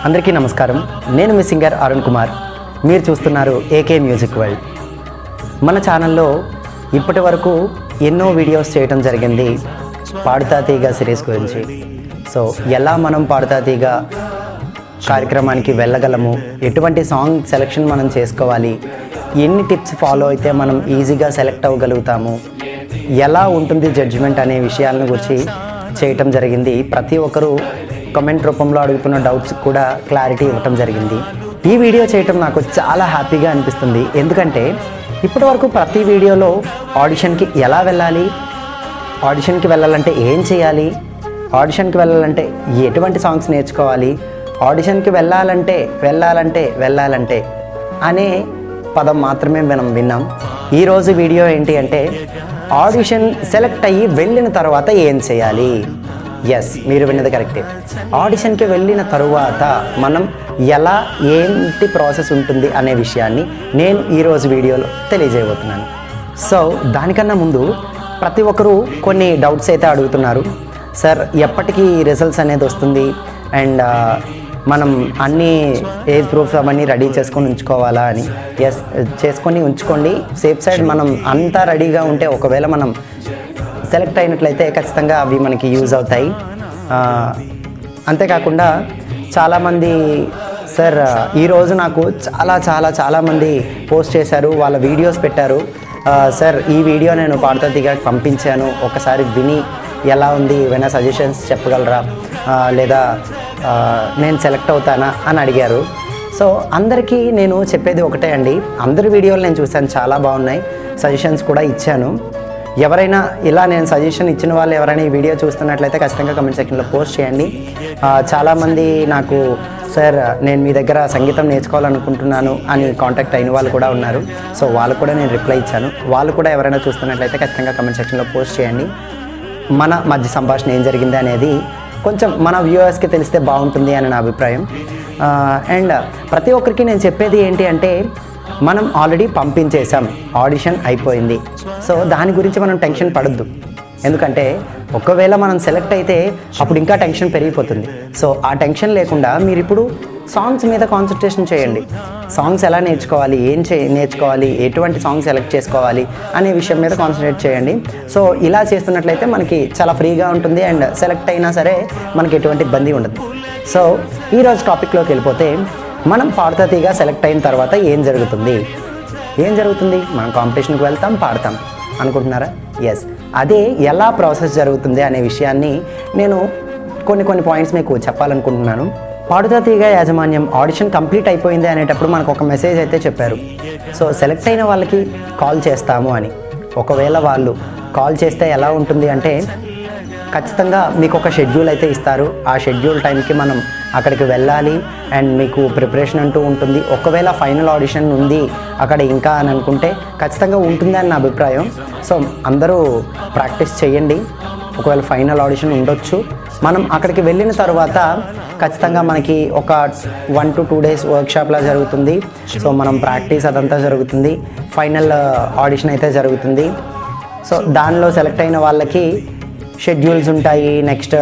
అందరికీ నమస్కారం నేను మీ సింగర్ అరుణ్ కుమార్ మీరు చూస్తున్నారు ఏకే మ్యూజిక్ వరల్డ్ మన ఛానల్లో ఇప్పటి వరకు ఎన్నో వీడియోస్ చేయడం జరిగింది పాడుతా తీగ సిరీస్ గురించి సో ఎలా మనం పాడుతా తీగ కార్యక్రమానికి వెళ్ళగలము ఎటువంటి సాంగ్ సెలెక్షన్ మనం చేసుకోవాలి ఎన్ని టిప్స్ ఫాలో అయితే మనం ఈజీగా సెలెక్ట్ అవ్వగలుగుతాము ఎలా ఉంటుంది జడ్జిమెంట్ అనే విషయాలను గురించి చేయటం జరిగింది ప్రతి ఒక్కరూ కమెంట్ రూపంలో అడుగుతున్న డౌట్స్ కూడా క్లారిటీ ఇవ్వటం జరిగింది ఈ వీడియో చేయటం నాకు చాలా హ్యాపీగా అనిపిస్తుంది ఎందుకంటే ఇప్పటి వరకు ప్రతి వీడియోలో ఆడిషన్కి ఎలా వెళ్ళాలి ఆడిషన్కి వెళ్ళాలంటే ఏం చేయాలి ఆడిషన్కి వెళ్ళాలంటే ఎటువంటి సాంగ్స్ నేర్చుకోవాలి ఆడిషన్కి వెళ్ళాలంటే వెళ్ళాలంటే వెళ్ళాలంటే అనే పదం మాత్రమే మనం విన్నాం ఈరోజు వీడియో ఏంటి అంటే ఆడిషన్ సెలెక్ట్ అయ్యి వెళ్ళిన తర్వాత ఏం చేయాలి ఎస్ మీరు విన్నది కరెక్టే ఆడిషన్కి వెళ్ళిన తరువాత మనం ఎలా ఏంటి ప్రాసెస్ ఉంటుంది అనే విషయాన్ని నేను ఈరోజు వీడియోలో తెలియజేయబోతున్నాను సో దానికన్నా ముందు ప్రతి ఒక్కరూ కొన్ని డౌట్స్ అయితే అడుగుతున్నారు సార్ ఎప్పటికీ రిజల్ట్స్ అనేది వస్తుంది అండ్ మనం అన్ని ఏజ్ ప్రూఫ్స్ అవన్నీ రెడీ చేసుకొని ఉంచుకోవాలా అని ఎస్ చేసుకొని ఉంచుకోండి సేఫ్ సైడ్ మనం అంతా రెడీగా ఉంటే ఒకవేళ మనం సెలెక్ట్ అయినట్లయితే ఖచ్చితంగా అవి మనకి యూజ్ అవుతాయి ఆ, అంతేకాకుండా చాలామంది సార్ ఈరోజు నాకు చాలా చాలా చాలామంది పోస్ట్ చేశారు వాళ్ళ వీడియోస్ పెట్టారు ఆ, సార్ ఈ వీడియో నేను పాడుతా దిగా పంపించాను ఒకసారి విని ఎలా ఉంది ఏమైనా సజెషన్స్ చెప్పగలరా ఆ, లేదా ఆ, నేను సెలెక్ట్ అవుతానా అని అడిగారు సో అందరికీ నేను చెప్పేది ఒకటే అండి అందరి వీడియోలు నేను చూశాను చాలా బాగున్నాయి సజెషన్స్ కూడా ఇచ్చాను ఎవరైనా ఇలా నేను సజెషన్ ఇచ్చిన వాళ్ళు ఎవరైనా ఈ వీడియో చూస్తున్నట్లయితే ఖచ్చితంగా కమెంట్ సెక్షన్లో పోస్ట్ చేయండి ఆ, చాలామంది నాకు సార్ నేను మీ దగ్గర సంగీతం నేర్చుకోవాలనుకుంటున్నాను అని కాంటాక్ట్ అయిన వాళ్ళు కూడా ఉన్నారు సో వాళ్ళకు కూడా నేను రిప్లై ఇచ్చాను వాళ్ళు కూడా ఎవరైనా చూస్తున్నట్లయితే ఖచ్చితంగా కమెంట్ సెక్షన్లో పోస్ట్ చేయండి మన మధ్య సంభాషణ ఏం జరిగింది అనేది కొంచెం మన వ్యూవర్స్కి తెలిస్తే బాగుంటుంది అని నా అభిప్రాయం అండ్ ప్రతి ఒక్కరికి నేను చెప్పేది ఏంటి అంటే మనం ఆల్రెడీ పంపించేసాం ఆడిషన్ అయిపోయింది సో దాని గురించి మనం టెన్షన్ పడద్దు ఎందుకంటే ఒకవేళ మనం సెలెక్ట్ అయితే అప్పుడు ఇంకా టెన్షన్ పెరిగిపోతుంది సో ఆ టెన్షన్ లేకుండా మీరు ఇప్పుడు సాంగ్స్ మీద కాన్సన్ట్రేషన్ చేయండి సాంగ్స్ ఎలా నేర్చుకోవాలి ఏం చే నేర్చుకోవాలి ఎటువంటి సాంగ్ సెలెక్ట్ చేసుకోవాలి అనే విషయం మీద కాన్సన్ట్రేట్ చేయండి సో ఇలా చేస్తున్నట్లయితే మనకి చాలా ఫ్రీగా ఉంటుంది అండ్ సెలెక్ట్ అయినా సరే మనకి ఎటువంటి ఇబ్బంది ఉండదు సో ఈరోజు టాపిక్లోకి వెళ్ళిపోతే మనం పాడుతా తీగా సెలెక్ట్ అయిన తర్వాత ఏం జరుగుతుంది ఏం జరుగుతుంది మనం కాంపిటీషన్కి వెళ్తాం పాడతాం అనుకుంటున్నారా ఎస్ అదే ఎలా ప్రాసెస్ జరుగుతుంది అనే విషయాన్ని నేను కొన్ని కొన్ని పాయింట్స్ మీకు చెప్పాలనుకుంటున్నాను పాడుతా తీగ యాజమాన్యం ఆడిషన్ కంప్లీట్ అయిపోయింది అనేటప్పుడు మనకు ఒక మెసేజ్ అయితే చెప్పారు సో సెలెక్ట్ అయిన వాళ్ళకి కాల్ చేస్తాము అని ఒకవేళ వాళ్ళు కాల్ చేస్తే ఎలా ఉంటుంది అంటే ఖచ్చితంగా మీకు ఒక షెడ్యూల్ అయితే ఇస్తారు ఆ షెడ్యూల్ టైంకి మనం అక్కడికి వెళ్ళాలి అండ్ మీకు ప్రిపరేషన్ అంటూ ఉంటుంది ఒకవేళ ఫైనల్ ఆడిషన్ ఉంది అక్కడ ఇంకా అని అనుకుంటే ఖచ్చితంగా ఉంటుంది అని నా అభిప్రాయం సో అందరూ ప్రాక్టీస్ చేయండి ఒకవేళ ఫైనల్ ఆడిషన్ ఉండొచ్చు మనం అక్కడికి వెళ్ళిన తర్వాత ఖచ్చితంగా మనకి ఒక వన్ టు టూ డేస్ వర్క్షాప్లా జరుగుతుంది సో మనం ప్రాక్టీస్ అదంతా జరుగుతుంది ఫైనల్ ఆడిషన్ అయితే జరుగుతుంది సో దానిలో సెలెక్ట్ అయిన వాళ్ళకి షెడ్యూల్స్ ఉంటాయి నెక్స్ట్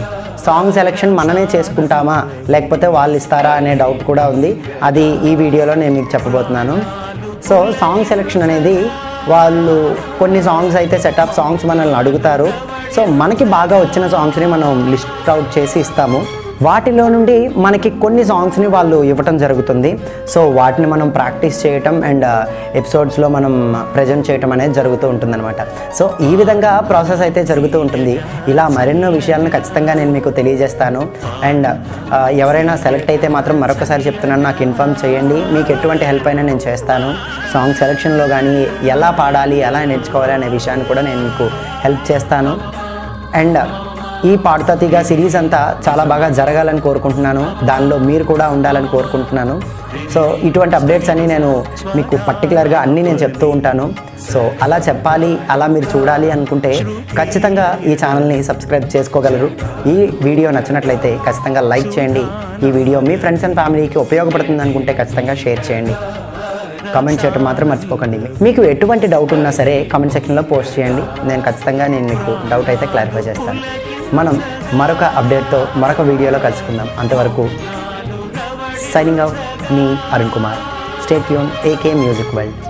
సాంగ్ సెలెక్షన్ మనమే చేసుకుంటామా లేకపోతే వాళ్ళు ఇస్తారా అనే డౌట్ కూడా ఉంది అది ఈ వీడియోలో నేను మీకు చెప్పబోతున్నాను సో సాంగ్ సెలెక్షన్ అనేది వాళ్ళు కొన్ని సాంగ్స్ అయితే సెటప్ సాంగ్స్ మనల్ని అడుగుతారు సో మనకి బాగా వచ్చిన సాంగ్స్ని మనం లిస్ట్ అవుట్ చేసి ఇస్తాము వాటిలో నుండి మనకి కొన్ని సాంగ్స్ని వాళ్ళు ఇవ్వటం జరుగుతుంది సో వాటిని మనం ప్రాక్టీస్ చేయటం అండ్ ఎపిసోడ్స్లో మనం ప్రజెంట్ చేయటం అనేది జరుగుతూ ఉంటుందన్నమాట సో ఈ విధంగా ప్రాసెస్ అయితే జరుగుతూ ఉంటుంది ఇలా మరెన్నో విషయాలను ఖచ్చితంగా నేను మీకు తెలియజేస్తాను అండ్ ఆ, ఎవరైనా సెలెక్ట్ అయితే మాత్రం మరొకసారి చెప్తున్నాను నాకు ఇన్ఫామ్ చేయండి మీకు ఎటువంటి హెల్ప్ అయినా నేను చేస్తాను సాంగ్ సెలెక్షన్లో కానీ ఎలా పాడాలి ఎలా నేర్చుకోవాలి అనే విషయాన్ని కూడా నేను మీకు హెల్ప్ చేస్తాను అండ్ ఈ పాడుతా తీగ సిరీస్ అంతా చాలా బాగా జరగాలని కోరుకుంటున్నాను దానిలో మీరు కూడా ఉండాలని కోరుకుంటున్నాను సో ఇటువంటి అప్డేట్స్ అన్నీ నేను మీకు పర్టికులర్గా అన్నీ నేను చెప్తూ ఉంటాను సో అలా చెప్పాలి అలా మీరు చూడాలి అనుకుంటే ఖచ్చితంగా ఈ ఛానల్ని సబ్స్క్రైబ్ చేసుకోగలరు ఈ వీడియో నచ్చినట్లయితే ఖచ్చితంగా లైక్ చేయండి ఈ వీడియో మీ ఫ్రెండ్స్ అండ్ ఫ్యామిలీకి ఉపయోగపడుతుంది అనుకుంటే ఖచ్చితంగా షేర్ చేయండి కామెంట్ చేయటం మాత్రం మర్చిపోకండి మీకు ఎటువంటి డౌట్ ఉన్నా సరే కామెంట్ సెక్షన్లో పోస్ట్ చేయండి నేను ఖచ్చితంగా నేను మీకు డౌట్ అయితే క్లారిఫై చేస్తాను మనం మరొక అప్డేట్తో మరొక వీడియోలో కలుసుకుందాం అంతవరకు సైనింగ్ ఆఫ్ మీ అరుణ్ కుమార్ స్టేట్ యూన్ ఏకే మ్యూజిక్ వరల్డ్